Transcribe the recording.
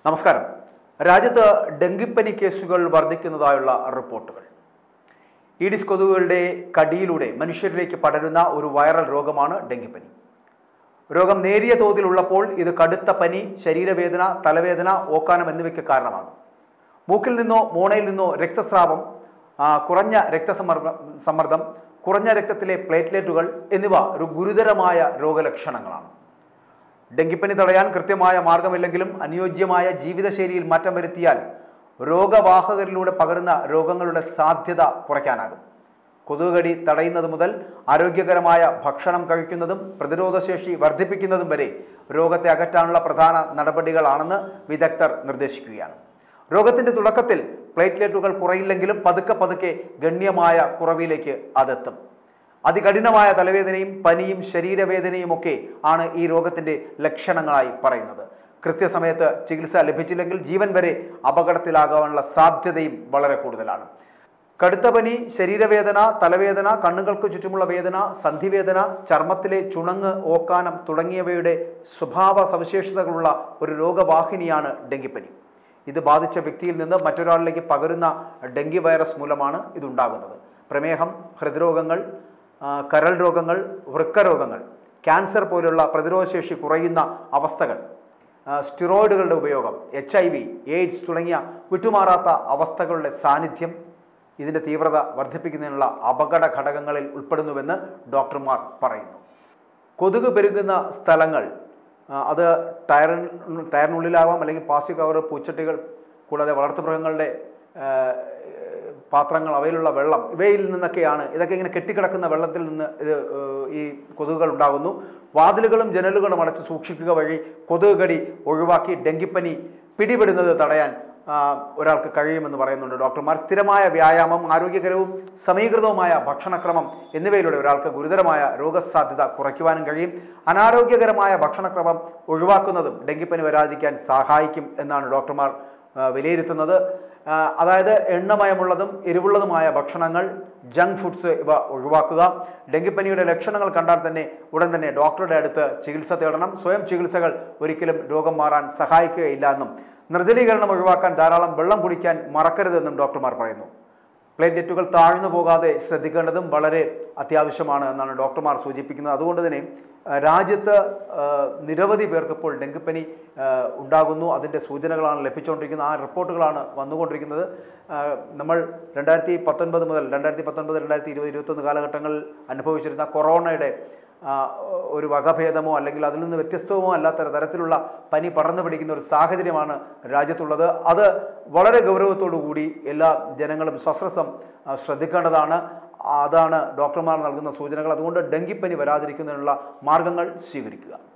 നമസ്കാരം രാജ്യത്ത് ഡെങ്കിപ്പനി കേസുകൾ വർദ്ധിക്കുന്നതായുള്ള റിപ്പോർട്ടുകൾ ഈഡിസ് കൊതുകുകളുടെ കടിയിലൂടെ മനുഷ്യരിലേക്ക് പടരുന്ന ഒരു വൈറൽ രോഗമാണ് ഡെങ്കിപ്പനി രോഗം നേരിയ തോതിലുള്ളപ്പോൾ ഇത് കടുത്ത പനി ശരീരവേദന തലവേദന ഓക്കാനം എന്നിവയ്ക്ക് കാരണമാകും മൂക്കിൽ നിന്നോ മോണയിൽ നിന്നോ രക്തസ്രാവം ആ, കുറഞ്ഞ രക്തസമ്മർദ്ദം സമ്മർദ്ദം കുറഞ്ഞ രക്തത്തിലെ പ്ലേറ്റ്ലെറ്റുകൾ എന്നിവ ഒരു ഗുരുതരമായ രോഗലക്ഷണങ്ങളാണ് ഡെങ്കിപ്പനി തടയാൻ കൃത്യമായ മാർഗമില്ലെങ്കിലും അനുയോജ്യമായ ജീവിതശൈലിയിൽ മാറ്റം വരുത്തിയാൽ രോഗവാഹകരിലൂടെ പകരുന്ന രോഗങ്ങളുടെ സാധ്യത കുറയ്ക്കാനാകും കൊതുകുകടി തടയുന്നത് മുതൽ ആരോഗ്യകരമായ ഭക്ഷണം കഴിക്കുന്നതും പ്രതിരോധശേഷി വർദ്ധിപ്പിക്കുന്നതും വരെ രോഗത്തെ അകറ്റാനുള്ള പ്രധാന നടപടികളാണെന്ന് വിദഗ്ധർ നിർദ്ദേശിക്കുകയാണ് രോഗത്തിന്റെ തുടക്കത്തിൽ പ്ലേറ്റ്ലെറ്റുകൾ കുറയില്ലെങ്കിലും പതുക്കെ പതുക്കെ ഗണ്യമായ കുറവിലേക്ക് അതെത്തും അതികഠിനമായ തലവേദനയും പനിയും ശരീരവേദനയും ഒക്കെ ആണ് ഈ രോഗത്തിന്റെ ലക്ഷണങ്ങളായി പറയുന്നത് കൃത്യസമയത്ത് ചികിത്സ ലഭിച്ചില്ലെങ്കിൽ ജീവൻ വരെ അപകടത്തിലാകാനുള്ള സാധ്യതയും വളരെ കൂടുതലാണ് കടുത്ത പനി ശരീരവേദന തലവേദന കണ്ണുകൾക്ക് ചുറ്റുമുള്ള വേദന സന്ധിവേദന ചർമ്മത്തിലെ ചുണങ്ങ് ഓക്കാനം തുടങ്ങിയവയുടെ സ്വഭാവ സവിശേഷതകളുള്ള ഒരു രോഗവാഹിനിയാണ് ഡെങ്കിപ്പനി ഇത് ബാധിച്ച വ്യക്തിയിൽ നിന്ന് മറ്റൊരാളിലേക്ക് പകരുന്ന ഡെങ്കി വൈറസ് മൂലമാണ് ഇതുണ്ടാകുന്നത് പ്രമേഹം ഹൃദ്രോഗങ്ങൾ ആ, കരൾ രോഗങ്ങൾ വൃക്കരോഗങ്ങൾ ക്യാൻസർ പോലുള്ള പ്രതിരോധശേഷി കുറയുന്ന അവസ്ഥകൾ ആ, സ്റ്റിറോയിഡുകളുടെ ഉപയോഗം എച്ച് ഐ വി എയ്ഡ്സ് തുടങ്ങിയ വിട്ടുമാറാത്ത അവസ്ഥകളുടെ സാന്നിധ്യം ഇതിൻ്റെ തീവ്രത വർദ്ധിപ്പിക്കുന്നതിനുള്ള അപകട ഘടകങ്ങളിൽ ഉൾപ്പെടുന്നുവെന്ന് ഡോക്ടർമാർ പറയുന്നു കൊതുക് പെരുകുന്ന സ്ഥലങ്ങൾ ആ, അത് ടയറിൻ ടയറിനുള്ളിലാവാം അല്ലെങ്കിൽ പ്ലാസ്റ്റിക് കവർ പൂച്ചട്ടികൾ കൂടാതെ വളർത്തുമൃഗങ്ങളുടെ ആ, പാത്രങ്ങൾ അവയിലുള്ള വെള്ളം ഇവയിൽ നിന്നൊക്കെയാണ് ഇതൊക്കെ ഇങ്ങനെ കെട്ടിക്കിടക്കുന്ന വെള്ളത്തിൽ നിന്ന് ഇത് ഏഹ്, ഈ കൊതുകുകൾ ഉണ്ടാകുന്നു വാതിലുകളും ജനലുകളും അടച്ച് സൂക്ഷിക്കുക വഴി കൊതുക് കടി ഒഴിവാക്കി ഡെങ്കിപ്പനി പിടിപെടുന്നത് തടയാൻ ആ, ഒരാൾക്ക് കഴിയുമെന്ന് പറയുന്നുണ്ട് ഡോക്ടർമാർ സ്ഥിരമായ വ്യായാമം ആരോഗ്യകരവും സമീകൃതവുമായ ഭക്ഷണക്രമം എന്നിവയിലൂടെ ഒരാൾക്ക് ഗുരുതരമായ രോഗസാധ്യത കുറയ്ക്കുവാനും കഴിയും അനാരോഗ്യകരമായ ഭക്ഷണക്രമം ഒഴിവാക്കുന്നതും ഡെങ്കിപ്പനി വരാതിരിക്കാൻ സഹായിക്കും എന്നാണ് ഡോക്ടർമാർ ആ, വിലയിരുത്തുന്നത് ആ, അതായത് എണ്ണമയമുള്ളതും എരിവുള്ളതുമായ ഭക്ഷണങ്ങൾ ജങ്ക് ഫുഡ്സ് ഇവ ഒഴിവാക്കുക ഡെങ്കിപ്പനിയുടെ ലക്ഷണങ്ങൾ കണ്ടാൽ തന്നെ ഉടൻ തന്നെ ഡോക്ടറുടെ അടുത്ത് ചികിത്സ തേടണം സ്വയം ചികിത്സകൾ ഒരിക്കലും രോഗം മാറാൻ സഹായിക്കുകയില്ല എന്നും നിർജ്ജലീകരണം ഒഴിവാക്കാൻ ധാരാളം വെള്ളം കുടിക്കാൻ മറക്കരുതെന്നും ഡോക്ടർമാർ പറയുന്നു പ്ലേറ്റ്ലെറ്റുകൾ താഴ്ന്നു പോകാതെ ശ്രദ്ധിക്കേണ്ടതും വളരെ അത്യാവശ്യമാണ് എന്നാണ് ഡോക്ടർമാർ സൂചിപ്പിക്കുന്നത് അതുകൊണ്ട് തന്നെ ആ, രാജ്യത്ത് ആ, നിരവധി പേർക്ക് ഇപ്പോൾ ഡെങ്കിപ്പനി ആ, ഉണ്ടാകുന്നു അതിൻ്റെ സൂചനകളാണ് ലഭിച്ചുകൊണ്ടിരിക്കുന്നത് ആ റിപ്പോർട്ടുകളാണ് വന്നുകൊണ്ടിരിക്കുന്നത് ആ, നമ്മൾ രണ്ടായിരത്തി പത്തൊൻപത് മുതൽ രണ്ടായിരത്തി പത്തൊൻപത് രണ്ടായിരത്തി ഇരുപത് ഇരുപത്തൊന്ന് കാലഘട്ടങ്ങളിൽ അനുഭവിച്ചിരുന്ന കൊറോണയുടെ ആ, ഒരു വകഭേദമോ അല്ലെങ്കിൽ അതിൽ നിന്ന് വ്യത്യസ്തവുമോ അല്ലാത്ത തരത്തിലുള്ള പനി പടർന്നു പിടിക്കുന്ന ഒരു സാഹചര്യമാണ് രാജ്യത്തുള്ളത് അത് വളരെ ഗൗരവത്തോടു കൂടി എല്ലാ ജനങ്ങളും സശ്രസം ആ, ശ്രദ്ധിക്കേണ്ടതാണ് അതാണ് ഡോക്ടർമാർ നൽകുന്ന സൂചനകൾ അതുകൊണ്ട് ഡെങ്കിപ്പനി വരാതിരിക്കുന്നതിനുള്ള മാർഗങ്ങൾ സ്വീകരിക്കുക